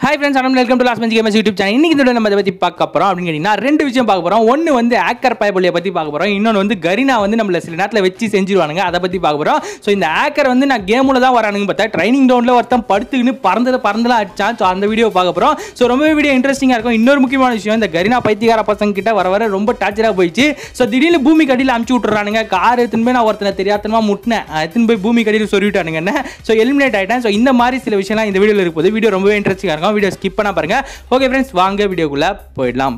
hi friends அனம் welcome to last bench games YouTube channel இன்னைக்கு இந்த video நம்ம இதை பற்றி பார்க்க போகிறோம் அப்படின்னு கேட்டிங்கன்னா ரெண்டு விஷயம் பார்க்க போகிறோம் ஒன்று வந்து ஆக்கர் பயபுள்ளியை பற்றி பார்க்க போகிறோம் இன்னொன்று வந்து கரினா வந்து நம்மள சில நேரத்தில் வச்சு செஞ்சிருவானுங்க அதை பற்றி பார்க்க போகிறோம் ஸோ இந்த ஆக்கர் வந்து நான் கேமில் தான் வரானுங்க பார்த்தா ட்ரைனிங் டவுனில் ஒருத்தன் படுத்துக்கின்னு பறந்தது பறந்துலாம் அடிச்சான் ஸோ அந்த வீடியோ பார்க்க போகிறோம் ஸோ ரொம்ப வீடியோ இன்ட்ரெஸ்டிங்காக இருக்கும் இன்னொரு முக்கியமான விஷயம் இந்த கரினா பைத்தியகார பசங்க கிட்ட வர வர ரொம்ப டார்ச்சராக போயிடுச்சு ஸோ திடீர்னு பூமி கடியில் அமுச்சு விட்டுறானுங்க கார் எடுத்துன்னு போய் நான் ஒருத்தனை தெரியாதனமா முட்டினேன் எடுத்துன்னு போய் பூமி கடியில் சொல்லிவிட்டானுங்க என்ன ஸோ எலிமினேட் ஆகிட்டேன் ஸோ இந்த மாதிரி சில விஷயம்லாம் இந்த வீடியோவில் இருப்பது வீடியோ ரொம்பவே இன்ட்ரெஸ்டிங்காக இருக்கும் வீடியோ ஸ்கிப் பண்ண பாருங்க ஓகே ஃப்ரெண்ட்ஸ் வாங்க வீடியோக்குள்ளே போயிடலாம்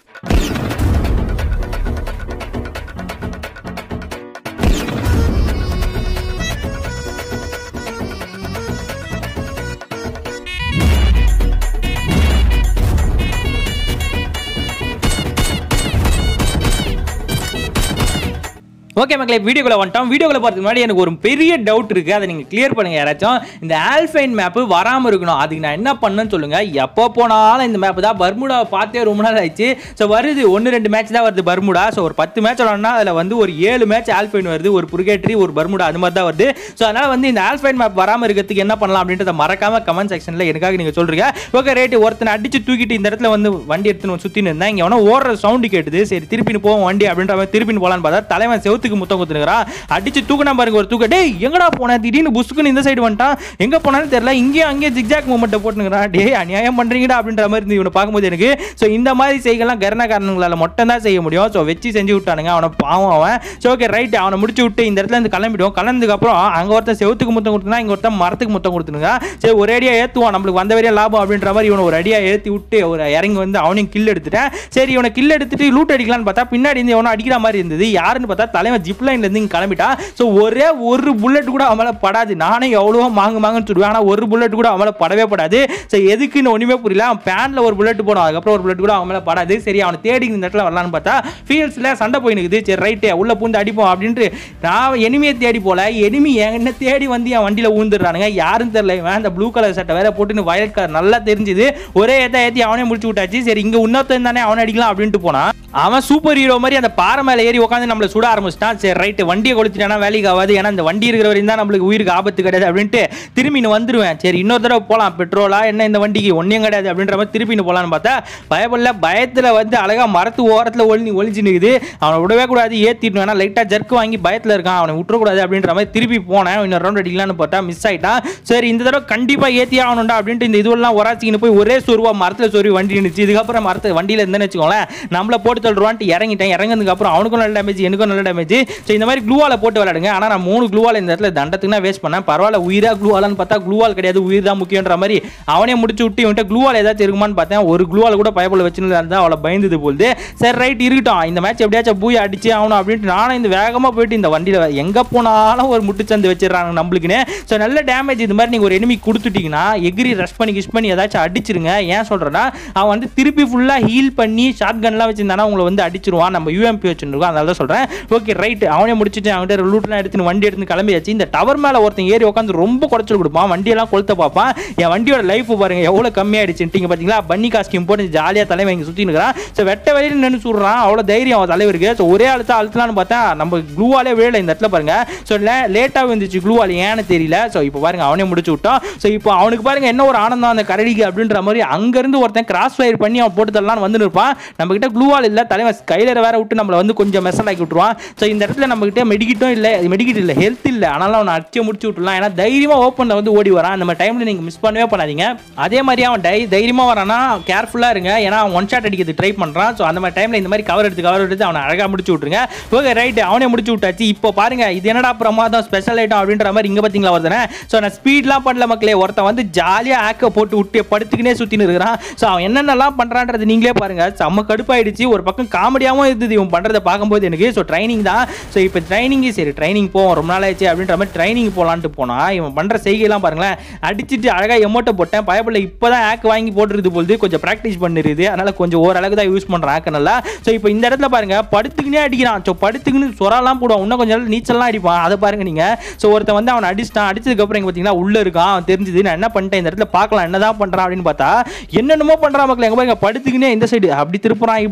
ஓகே மக்களே வீடியோக்குள்ள வந்துட்டோம் வீடியோக்குள்ள போகிறதுக்கு முன்னாடி எனக்கு ஒரு பெரிய டவுட் இருக்குது அதை நீங்கள் கிளியர் பண்ணுங்க யாராச்சும் இந்த ஆல்ஃபைன் மேப்பு வராமல் இருக்கணும் அதுக்கு நான் என்ன பண்ணேன்னு சொல்லுங்க எப்போ போனாலும் இந்த மேப்பு தான் பர்முடாவை பார்த்தே ரொம்ப நாள் ஆயிடுச்சு ஸோ வருது ஒன்று ரெண்டு மேட்ச் தான் வருது பர்முடா ஸோ ஒரு பத்து மேட்ச் விளாட்னா அதில் வந்து ஒரு ஏழு மேட்ச் ஆல்ஃபைன் வருது ஒரு புருகேட்ரி ஒரு பர்முடா அது மாதிரி தான் வருது ஸோ அதனால் வந்து இந்த ஆல்ஃபைன் மேப் வராமல் இருக்கிறதுக்கு என்ன பண்ணலாம் அப்படின்றத மறக்காம கமெண்ட் செக்ஷனில் எனக்காக நீங்கள் சொல்றீங்க ஓகே ரேட்டு ஒருத்தனை அடிச்சு தூக்கிட்டு இந்த இடத்துல வந்து வண்டி எடுத்துன்னு சுற்றின்னு இருந்தேன் இங்கே வேணா ஓடுற சவுண்டு கேட்டுது சரி திருப்பின்னு போவோம் வண்டி அப்படின்ற மாதிரி திருப்பின்னு போகலான்னு பார்த்தா தலைவன் செவுத்துக்கு முத்தம் குத்துனுங்கிறான் அடிச்சு தூக்கினா பாருங்க ஒரு தூக்க டேய் எங்கடா போன திடீர்னு புஸ்க்குன்னு இந்த சைடு வந்துட்டான் எங்க போனாலும் தெரியல இங்கேயும் அங்கேயும் ஜிக்ஜாக் மூமெண்ட்டை போட்டுனுங்கிறான் டேய் அநியாயம் பண்றீங்கடா அப்படின்ற மாதிரி இருந்து இவனை பார்க்கும்போது எனக்கு ஸோ இந்த மாதிரி செய்கலாம் கருணாக்காரனுங்களால மட்டும் தான் செய்ய முடியும் ஸோ வச்சு செஞ்சு விட்டானுங்க அவனை பாவம் அவன் ஸோ ஓகே ரைட் அவனை முடிச்சு விட்டு இந்த இடத்துல இருந்து கிளம்பிடுவோம் கிளம்புறதுக்கு அப்புறம் அங்கே ஒருத்தன் செவுத்துக்கு முத்தம் கொடுத்துனா இங்கே ஒருத்தன் மரத்துக்கு முத்தம் கொடுத்துனுங்க சரி ஒரு அடியா ஏற்றுவான் நம்மளுக்கு வந்த வரையும் லாபம் அப்படின்ற மாதிரி இவனை ஒரு அடியா ஏற்றி விட்டு ஒரு இறங்கி வந்து அவனையும் கில் எடுத்துட்டேன் சரி இவனை கில் எடுத்துட்டு லூட் அடிக்கலாம்னு பார்த்தா பின்னாடி இருந்து எவனோ அடிக்கிற மாதிரி இருந்தது யாருன்னு பார்த்தா தலைவன் ஜிப் லைன்ல இருந்து இங்க கிளம்பிட்டா ஸோ ஒரே ஒரு புல்லட் கூட அவன் மேல படாது நானே எவ்வளவோ மாங்கு மாங்குன்னு சொல்லுவேன் ஆனால் ஒரு புல்லட் கூட அவன் மேல படவே படாது ஸோ எதுக்குன்னு ஒன்றுமே புரியல அவன் பேன்ல ஒரு புல்லட் போடும் அதுக்கப்புறம் ஒரு புல்லட் கூட அவன் மேல படாது சரி அவனை தேடி இந்த இடத்துல வரலான்னு பார்த்தா ஃபீல்ட்ஸில் சண்டை போய் நிற்குது சரி ரைட்டு உள்ள பூந்து அடிப்போம் அப்படின்ட்டு நான் எனிமையை தேடி போல எனிமி என்ன தேடி வந்து என் வண்டியில் ஊந்துடுறானுங்க யாரும் தெரியல இவன் அந்த ப்ளூ கலர் சட்டை வேற போட்டுன்னு வயலட் கலர் நல்லா தெரிஞ்சுது ஒரே ஏத்த ஏற்றி அவனே முடிச்சு விட்டாச்சு சரி இங்கே இன்னொருத்தன் தானே அவனை அடிக்கலாம் அப்படின்ட்டு போனான் அவன் சூப்பர் ஹீரோ மாதிரி அந்த பாறை மேலே ஏறி உட்காந்து நம்மளை சுட ஆரம்பிச்சிட்டான் சரி ரைட்டு வண்டியை கொளுத்திட்டானா வேலைக்கு ஆகாது ஏன்னா இந்த வண்டி இருக்கிற வரையும் தான் நம்மளுக்கு உயிருக்கு ஆபத்து கிடையாது அப்படின்ட்டு திரும்பி நான் வந்துருவேன் சரி இன்னொரு தடவை போகலாம் பெட்ரோலா என்ன இந்த வண்டிக்கு ஒன்றையும் கிடையாது அப்படின்ற மாதிரி திருப்பி போகலான்னு பார்த்தா பயப்படல பயத்தில் வந்து அழகாக மரத்து ஓரத்தில் ஒளி ஒளிஞ்சு நிற்குது அவனை விடவே கூடாது ஏற்றிட்டு வேணா லைட்டாக ஜர்க்கு வாங்கி பயத்தில் இருக்கான் அவனை விட்டுறக்கூடாது அப்படின்ற மாதிரி திருப்பி போனேன் இன்னொரு ரவுண்ட் அடிக்கலான்னு பார்த்தா மிஸ் ஆயிட்டான் சரி இந்த தடவை கண்டிப்பாக ஏற்றி ஆகணும்டா அப்படின்ட்டு இந்த இதுவெல்லாம் உராச்சிக்கின்னு போய் ஒரே சொருவா மரத்தில் சொருவி வண்டி நின்றுச்சு இதுக்கப்புறம் மரத்தை வண்டியில் இருந்தேன்னு வச்சுக்கோங்களேன் நம்மளை போட்டு தள்ளுவான்ட்டு இறங்கிட்டேன் இறங்கினதுக்கு அப்புறம் அவனுக்கும் நல்ல டேமேஜ் எனக்கும் நல்ல டேமேஜ் ஸோ இந்த மாதிரி க்ளூவால போட்டு விளையாடுங்க ஆனால் நான் மூணு க்ளூவால் இந்த இடத்துல தண்டத்துக்கு தான் வேஸ்ட் பண்ணேன் பரவாயில்ல உயிரா க்ளூவாலான்னு பார்த்தா க்ளூவால் கிடையாது உயிர் தான் முக்கியன்ற மாதிரி அவனே முடிச்சு விட்டு இவன்ட்ட க்ளூவால் ஏதாச்சும் இருக்குமான்னு பார்த்தேன் ஒரு க்ளூவால் கூட பயப்பட வச்சுன்னு இருந்தால் அவளை பயந்தது போகுது சரி ரைட் இருக்கட்டும் இந்த மேட்ச் எப்படியாச்சும் பூய் அடிச்சு ஆகணும் அப்படின்ட்டு நானும் இந்த வேகமாக போயிட்டு இந்த வண்டியில் எங்கே போனாலும் ஒரு முட்டுச்சந்து வச்சிடறாங்க நம்மளுக்குன்னு ஸோ நல்ல டேமேஜ் இது மாதிரி நீங்கள் ஒரு enemy கொடுத்துட்டீங்கன்னா எகிரி ரஷ் பண்ணி கிஷ் பண்ணி ஏதாச்சும் அடிச்சிருங்க ஏன் சொல்கிறேன்னா அவன் வந்து திருப்பி ஃபுல்லாக ஹீல் பண்ணி ஷார்ட் கன்லாம் வச்சிருந்தானா உங்களை வந்து அடிச்சிருவான் நம்ம யூஎம்பி வச்சுருக்கோம் அதனால தான் சொல்கிறேன் ஓகே ரைட் அவனே முடிச்சுட்டு அவன்கிட்ட லூட்லாம் எடுத்துன்னு வண்டி எடுத்து கிளம்பியாச்சு இந்த டவர் மேலே ஒருத்தன் ஏறி உட்காந்து ரொம்ப குறைச்சல் கொடுப்பான் வண்டியெல்லாம் கொளுத்த பார்ப்பான் என் வண்டியோட லைஃப் பாருங்க எவ்வளோ கம்மியாயிடுச்சுட்டீங்க பார்த்தீங்களா பன்னி காஸ்டியூம் போட்டு ஜாலியாக தலைவன் இங்கே சுற்றி நிற்கிறான் ஸோ வெட்ட வழியில் நின்று சொல்கிறான் அவ்வளோ தைரியம் அவன் தலைவருக்கு ஸோ ஒரே அழுத்தம் அழுத்தலாம்னு பார்த்தா நம்ம க்ளூவாலே விழல இந்த இடத்துல பாருங்க ஸோ லேட்டாக வந்துச்சு க்ளூவால் ஏன்னு தெரியல ஸோ இப்போ பாருங்க அவனே முடிச்சு விட்டான் ஸோ இப்போ அவனுக்கு பாருங்க என்ன ஒரு ஆனந்தம் அந்த கரடிக்கு அப்படின்ற மாதிரி அங்கேருந்து ஒருத்தன் கிராஸ் ஃபயர் பண்ணி அவன் போட்டு தரலான்னு வந்து நிற்பான் நம்ம கிட்ட க்ளூவால் இல்லை தலைவன் ஸ்கைலர் வேற விட்டு நம்மளை வந்து கொஞ்சம் மெசல் ஆக்கி விட்டுருவான் ஸோ இந்த இடத்துல நம்ம கிட்ட மெடிக்கிட்டும் இல்லை மெடிக்கிட் இல்லை ஹெல்த் இல்லை ஆனாலும் அவனை அடிச்சு முடிச்சு விட்டுலாம் ஏன்னா தைரியமாக ஓப்பனில் வந்து ஓடி வரான் அந்த மாதிரி டைமில் நீங்கள் மிஸ் பண்ணவே பண்ணாதீங்க அதே மாதிரி அவன் டை தைரியமாக வரானா கேர்ஃபுல்லாக இருங்க ஏன்னா அவன் ஒன் ஷாட் அடிக்கிறது ட்ரை பண்ணுறான் ஸோ அந்த மாதிரி டைமில் இந்த மாதிரி கவர் எடுத்து கவர் எடுத்து அவனை அழகாக முடிச்சு விட்ருங்க ஓகே ரைட் அவனே முடிச்சு விட்டாச்சு இப்போ பாருங்க இது என்னடா பிரமாதம் ஸ்பெஷல் ஐட்டம் அப்படின்ற மாதிரி இங்கே பார்த்தீங்களா வருதுனே ஸோ நான் ஸ்பீட்லாம் பண்ணல மக்களே ஒருத்தன் வந்து ஜாலியாக ஆக்க போட்டு விட்டு படுத்துக்கினே சுற்றின்னு இருக்கிறான் ஸோ அவன் என்னென்னலாம் பண்ணுறான்றது நீங்களே பாருங்க செம்ம கடுப்பாயிடுச்சு ஒரு பக்கம் காமெடியாகவும் இருந்தது இவன் பண்ணுறதை பார்க்கும்போது எனக்கு ஸோ ட்ரைனிங் தான் ஸோ இப்போ ட்ரைனிங் சரி ட்ரைனிங் போவோம் ரொம்ப நாள் ஆச்சு அப்படின்ற மாதிரி ட்ரைனிங் போகலான்ட்டு போனால் இவன் பண்ணுற செய்கையெல்லாம் பாருங்களேன் அடிச்சுட்டு அழகாக எமோட்டை போட்டேன் பயப்படல இப்போ தான் ஆக் வாங்கி போட்டுருது போகுது கொஞ்சம் ப்ராக்டிஸ் பண்ணிருது அதனால் கொஞ்சம் ஓரளவுக்கு தான் யூஸ் பண்ணுறேன் ஆக்க நல்லா ஸோ இப்போ இந்த இடத்துல பாருங்க படுத்துக்கினே அடிக்கிறான் ஸோ படுத்துக்கின்னு சொராலாம் போடுவான் இன்னும் கொஞ்சம் நேரம் நீச்சல்லாம் அடிப்பான் அதை பாருங்க நீங்கள் ஸோ ஒருத்தன் வந்து அவன் அடிச்சிட்டான் அடிச்சதுக்கப்புறம் இங்கே பார்த்தீங்கன்னா உள்ளே இருக்கான் அவன் தெரிஞ்சது நான் என்ன பண்ணிட்டேன் இந்த இடத்துல பார்க்கலாம் என்னதான் பண்ணுறான் அப்படின்னு பார்த்தா என்னென்னமோ பண்ணுறான் மக்கள் எங்கே பாருங்க படுத்துக்கினே இந்த சைடு அப்படி திருப்புறான் இப்படி திருப்புறான்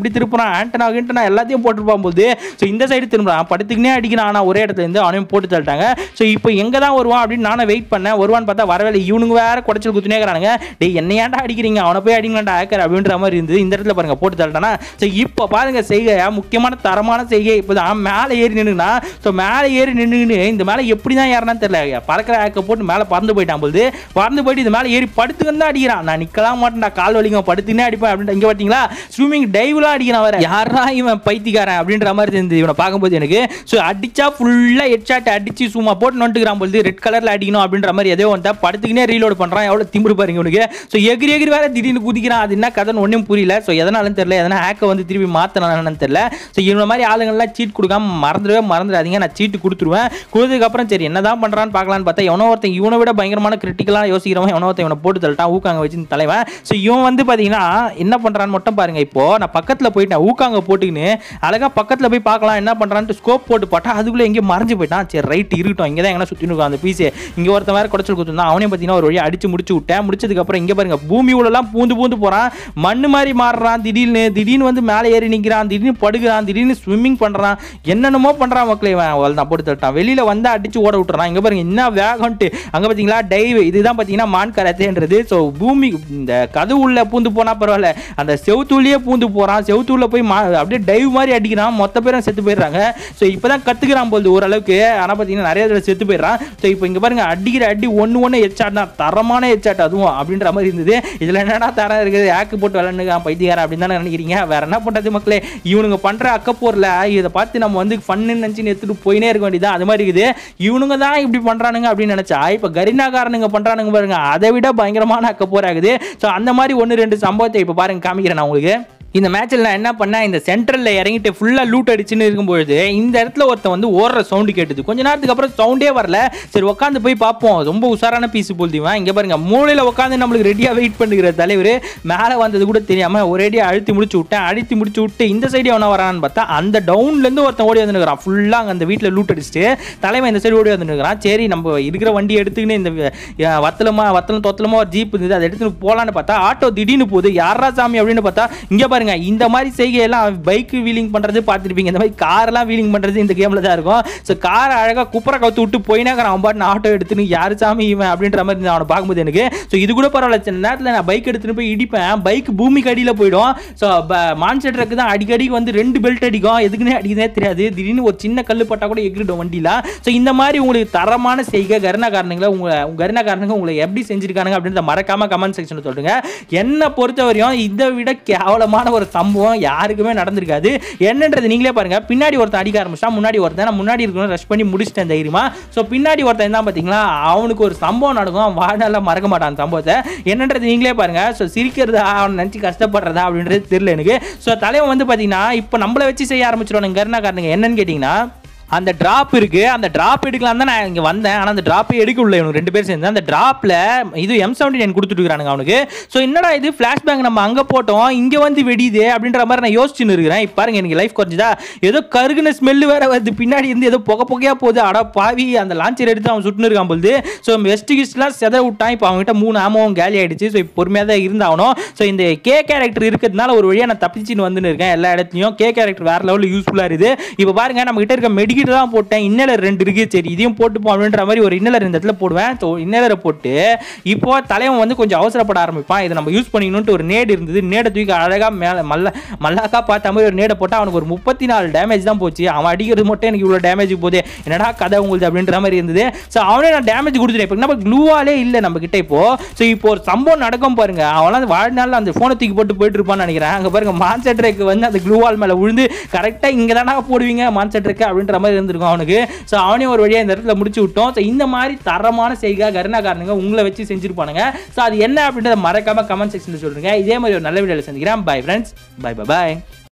ஆண்டனா கிண்டனா எல்லாத்தையும் போட்டுருப்பான் போது ஸோ இந்த சைடு திரும்புறான் படுத்துக்கினே அடிக்கிறான் ஆனால் ஒரே இடத்துல இருந்து அவனையும் போட்டு தள்ளிட்டாங்க ஸோ இப்போ எங்கே தான் வருவான் அப்படின்னு நானும் வெயிட் பண்ணேன் வருவான்னு பார்த்தா வரவே இல்லை இவனுங்க வேற குடைச்சல் குத்துனே இருக்கிறானுங்க டேய் என்ன ஏன்டா அடிக்கிறீங்க அவனை போய் அடிங்களாண்டா ஆக்கர் அப்படின்ற மாதிரி இருந்தது இந்த இடத்துல பாருங்க போட்டு தள்ளிட்டானா ஸோ இப்போ பாருங்க செய்கை முக்கியமான தரமான செய்கை இப்போ தான் மேலே ஏறி நின்றுனா ஸோ மேலே ஏறி நின்றுன்னு இந்த மேலே எப்படி தான் ஏறினான்னு தெரியல பறக்கிற ஆக்க போட்டு மேலே பறந்து போயிட்டான் பொழுது பறந்து போயிட்டு இது மேலே ஏறி படுத்துக்கன்னு தான் அடிக்கிறான் நான் நிற்கலாம் மாட்டேன்டா கால் வலிங்க படுத்துனே அடிப்பேன் அப்படின்ட்டு இங்கே பார்த்தீங்களா ஸ்விம்மிங் டைவ்லாம் அடிக்கிறான் வேற யாரா இவன் பைத்தியக்காரன் அப்படின்ற மாதிரி இருந்தது இவனை பார்க்கும்போது எனக்கு ஸோ அடிச்சா ஃபுல்லாக ஹெட்ஷாட் அடிச்சு சும்மா போட்டு நோட்டுக்கிறான் பொழுது ரெட் கலரில் அடிக்கணும் அப்படின்ற மாதிரி எதோ வந்தா படுத்துக்கினே ரீலோட் பண்ணுறான் எவ்வளோ திமிரு பாருங்க உனக்கு ஸோ எகிரி எகிரி வேற திடீர்னு குதிக்கிறான் அது என்ன கதைன்னு ஒன்றும் புரியல ஸோ எதனாலும் தெரியல எதனா ஹேக்கை வந்து திருப்பி மாற்றினான்னு தெரியல ஸோ இவன மாதிரி ஆளுங்கள்லாம் சீட் கொடுக்காம மறந்துடவே மறந்துடாதீங்க நான் சீட்டு கொடுத்துருவேன் கொடுத்ததுக்கப்புறம் சரி என்னதான் பண்ணுறான்னு பார்க்கலான்னு பார்த்தா எவனோ ஒருத்தன் இவனை விட பயங்கரமான கிரிட்டிக்கலாக யோசிக்கிறவன் எவனோ ஒருத்தன் இவனை போட்டு தள்ளிட்டான் ஊக்காங்க வச்சு இந்த தலைவன் ஸோ இவன் வந்து பார்த்தீங்கன்னா என்ன பண்ணுறான்னு மட்டும் பாருங்க இப்போ நான் பக்கத்தில் போயிட்டேன் ஊக்காங்க போட்டுக்கின்னு அழகாக பக்கத்தில் போய் பார்க்கலாம் என்ன பண்ணுறான்ட்டு ஸ்கோப் போட்டு பார்த்தா அதுக்குள்ளே எங்கேயும் மறைஞ்சு போயிட்டான் சரி ரைட் இருக்கட்டும் இங்கே தான் எங்கன்னா சுற்றி இருக்கும் அந்த பீஸு இங்கே ஒருத்தன் வேறு குடைச்சல் கொடுத்துருந்தான் அவனையும் பார்த்தீங்கன்னா ஒரு வழியாக அடிச்சு முடிச்சு விட்டேன் முடிச்சதுக்கப்புறம் இங்கே பாருங்க பூமி உள்ளலாம் பூந்து பூந்து போகிறான் மண்ணு மாதிரி மாறுறான் திடீர்னு திடீர்னு வந்து மேலே ஏறி நிற்கிறான் திடீர்னு படுகிறான் திடீர்னு ஸ்விம்மிங் பண்ணுறான் என்னென்னமோ பண்ணுறான் மக்களே இவன் அவள் நான் போட்டு தட்டான் வெளியில் வந்து அடிச்சு ஓட விட்டுறான் இங்கே பாருங்க என்ன வேகம்ட்டு அங்கே பார்த்தீங்களா டைவ் இதுதான் பார்த்தீங்கன்னா மான் கரத்தேன்றது ஸோ பூமி இந்த கதவு உள்ள பூந்து போனால் பரவாயில்ல அந்த செவுத்துள்ளேயே பூந்து போகிறான் செவுத்துள்ள போய் மா அப்படியே டைவ் மாதிரி அடிக்கிறான் மொத்த பேரும் செத்து போயிடுறாங்க ஸோ இப்போ தான் கற்றுக்கிறான் போகுது ஓரளவுக்கு ஆனால் பார்த்தீங்கன்னா நிறைய தடவை செத்து போயிடுறான் ஸோ இப்போ இங்கே பாருங்க அடிக்கிற அடி ஒன்று ஒன்று ஹெச்சாட் தான் தரமான ஹெச்சாட் அதுவும் அப்படின்ற மாதிரி இருந்தது இதில் என்னடா தரம் இருக்குது ஆக்கு போட்டு விளாண்டுக்கான் பைத்தியாரா அப்படின்னு தானே நினைக்கிறீங்க வேற என்ன பண்ணுறது மக்களே இவனுங்க பண்ணுற அக்கப்போரில் இதை பார்த்து நம்ம வந்து ஃபன்னு நினச்சின்னு எடுத்துகிட்டு போயினே இருக்க வேண்டியது அது மாதிரி இருக்குது இவனுங்க தான் இப்படி பண்ணுறானுங்க அப்படின்னு நினச்சா இப்போ கரினாக்காரனுங்க பண்ணுறானுங்க பாருங்க அதை விட பயங்கரமான அக்கப்போர் ஆகுது ஸோ அந்த மாதிரி ஒன்று ரெண்டு சம்பவத்தை இப்போ பாருங்க காமிக்கிறேன் நான் உங்களுக்கு இந்த மேட்ச்சில் நான் என்ன பண்ணேன் இந்த சென்ட்ரலில் இறங்கிட்டு ஃபுல்லாக லூட் அடிச்சுன்னு இருக்கும்பொழுது இந்த இடத்துல ஒருத்தன் வந்து ஓடுற சவுண்டு கேட்டுது கொஞ்ச நேரத்துக்கு அப்புறம் சவுண்டே வரல சரி உட்காந்து போய் பார்ப்போம் ரொம்ப உஷாரான பீஸ் போல்திவன் இங்கே பாருங்க மூலையில் உட்காந்து நம்மளுக்கு ரெடியாக வெயிட் பண்ணுகிற தலைவர் மேலே வந்தது கூட தெரியாமல் ஒரேடியாக அழுத்தி முடிச்சு விட்டேன் அழுத்தி முடிச்சு விட்டு இந்த சைடு எவனா வரான்னு பார்த்தா அந்த டவுன்லேருந்து ஒருத்தன் ஓடி வந்துருக்கிறான் ஃபுல்லாக அங்கே அந்த வீட்டில் லூட் அடிச்சுட்டு தலைவன் இந்த சைடு ஓடி வந்துருக்கிறான் சரி நம்ம இருக்கிற வண்டி எடுத்துக்கின்னு இந்த அஹ், வத்தலமா வத்தலம் தொத்தலமா ஒரு ஜீப் இருந்தது அதை எடுத்துன்னு போகலான்னு பார்த்தா ஆட்டோ திடீர்னு போகுது யாரா சாமி அப்படின்னு பார்த்தா இங்கே பாருங்க இந்த மாதிரி செய்கையெல்லாம் பைக் வீலிங் பண்ணுறது பார்த்துருப்பீங்க இந்த மாதிரி கார்லாம் வீலிங் பண்ணுறது இந்த கேமில் தான் இருக்கும் ஸோ காரை அழகாக குப்பரை கவுத்து விட்டு போயினாக்கிறான் அவன் பாட்டு ஆட்டோ எடுத்துன்னு யாரு சாமி இவன் அப்படின்ற மாதிரி இருந்தது அவனை பார்க்கும்போது எனக்கு ஸோ இது கூட பரவாயில்ல சில நேரத்தில் நான் பைக் எடுத்துன்னு போய் இடிப்பேன் பைக் பூமிக்கு அடியில் போயிடும் ஸோ மான்செட் ட்ரக்கு தான் அடிக்கடி வந்து ரெண்டு பெல்ட் அடிக்கும் எதுக்குன்னே அடிக்குதே தெரியாது திடீர்னு ஒரு சின்ன கல் பட்டா கூட எகிரிடும் வண்டியில் ஸோ இந்த மாதிரி உங்களுக்கு தரமான செய்கை கருணாகாரனுங்களை உங்களை உங்கள் கருணாகாரனுங்க உங்களை எப்படி செஞ்சிருக்கானுங்க அப்படின்றத மறக்காம கமெண்ட் செக்ஷனில் சொல்லுங்க என்னை பொறுத்தவரையும் இதை விட கேவலமான ஒரு சம்பவம் யாருக்குமே நடந்திருக்காது என்னன்றது நீங்களே பாருங்க பின்னாடி ஒருத்தன் அடிக்க ஆரம்பிச்சா முன்னாடி ஒருத்தன் நான் முன்னாடி இருக்கணும் ரஷ் பண்ணி முடிச்சிட்டேன் தைரியமா ஸோ பின்னாடி ஒருத்தன் தான் பார்த்தீங்களா அவனுக்கு ஒரு சம்பவம் நடக்கும் அவன் வாழ்நாளில் மறக்க மாட்டான் அந்த சம்பவத்தை என்னன்றது நீங்களே பாருங்க ஸோ சிரிக்கிறதா அவன் நினச்சி கஷ்டப்படுறதா அப்படின்றது தெரியல எனக்கு ஸோ தலைவன் வந்து பார்த்தீங்கன்னா இப்போ நம்மளை வச்சு செய்ய ஆரம்பிச்சிருவானுங்க கருணாகாரனுங்க என்னன்னு கேட்டிங்கன்னா அந்த டிராப் இருக்கு அந்த டிராப் எடுக்கலாம் தான் நான் இங்கே வந்தேன் ஆனால் அந்த டிராப்பே எடுக்க உள்ள இவனுக்கு ரெண்டு பேர் சேர்ந்து அந்த டிராப்பில் இது எம் செவன்டி நைன் கொடுத்துட்டு இருக்கானுங்க அவனுக்கு ஸோ என்னடா இது ஃப்ளாஷ்பேக் நம்ம அங்கே போட்டோம் இங்கே வந்து வெடியுது அப்படின்ற மாதிரி நான் யோசிச்சுன்னு இருக்கிறேன் இப்போ பாருங்க எனக்கு லைஃப் குறைஞ்சுதா ஏதோ கருகுன ஸ்மெல்லு வேற வருது பின்னாடி இருந்து ஏதோ புகை புகையா போகுது அட பாவி அந்த லான்ச்சர் எடுத்து அவன் சுட்டுன்னு இருக்கான் பொழுது ஸோ வெஸ்ட் கிஸ்ட்லாம் செத விட்டான் இப்போ அவங்ககிட்ட மூணு ஆமாவும் காலி ஆயிடுச்சு ஸோ இப்போ பொறுமையாக தான் இருந்தாகணும் ஸோ இந்த கே கேரக்டர் இருக்கிறதுனால ஒரு வழியாக நான் தப்பிச்சுன்னு வந்துன்னு இருக்கேன் எல்லா இடத்துலையும் கே கேரக்டர் வேற லெவலில் யூஸ்ஃபுல்லாக இருக்குது இப்போ பாருங்க நம்ம கிட்ட இருக்க மெடிக்கிட்டு தான் போட்டேன் இன்னலர் ரெண்டு இருக்கு சரி இதையும் போட்டுப்போம் அப்படின்ற மாதிரி ஒரு இன்னலர் இந்த இடத்துல போடுவேன் ஸோ இன்னலரை போட்டு இப்போ தலைவன் வந்து கொஞ்சம் அவசரப்பட ஆரம்பிப்பான் இதை நம்ம யூஸ் பண்ணிக்கணும்ட்டு ஒரு நேடு இருந்தது நேடை தூக்கி அழகாக மேலே மல்ல மல்லாக்கா பார்த்த மாதிரி ஒரு நேடை போட்டால் அவனுக்கு ஒரு முப்பத்தி நாலு டேமேஜ் தான் போச்சு அவன் அடிக்கிறது மட்டும் எனக்கு இவ்வளோ டேமேஜ் போகுது என்னடா கதை உங்களுக்கு அப்படின்ற மாதிரி இருந்தது ஸோ அவனே நான் டேமேஜ் கொடுத்துட்டேன் இப்போ நம்ம க்ளூவாலே இல்லை நம்ம கிட்ட இப்போ ஸோ இப்போ ஒரு சம்பவம் நடக்கும் பாருங்க அவன்லாம் வாழ்நாளில் அந்த ஃபோனை தூக்கி போட்டு போயிட்டு இருப்பான்னு நினைக்கிறேன் அங்கே பாருங்க மான்செட்ரேக்கு வந்து அந்த க்ளூவால் மேலே விழுந்து கரெக்டாக இங்கே தானே போடுவீங்க மான்செட்ரேக்கு அப்படின்ற மாதிரி இருந்திருக்கும் அவனுக்கு ஸோ அவனே ஒரு வழியாக இந்த இடத்துல முடிச்சு விட்டோம் ஸோ இந்த மாதிரி தரமான செய்கை கருணாகாரனுங்க உங்களை வச்சு செஞ்சிருப்பானுங்க ஸோ அது என்ன அப்படின்றத மறக்காம கமெண்ட் செக்ஷனில் சொல்லுங்க இதே மாதிரி ஒரு நல்ல வீடியோவில் சந்திக்கிறேன் பை ஃப்ரெண்ட்ஸ் பை பை பாய்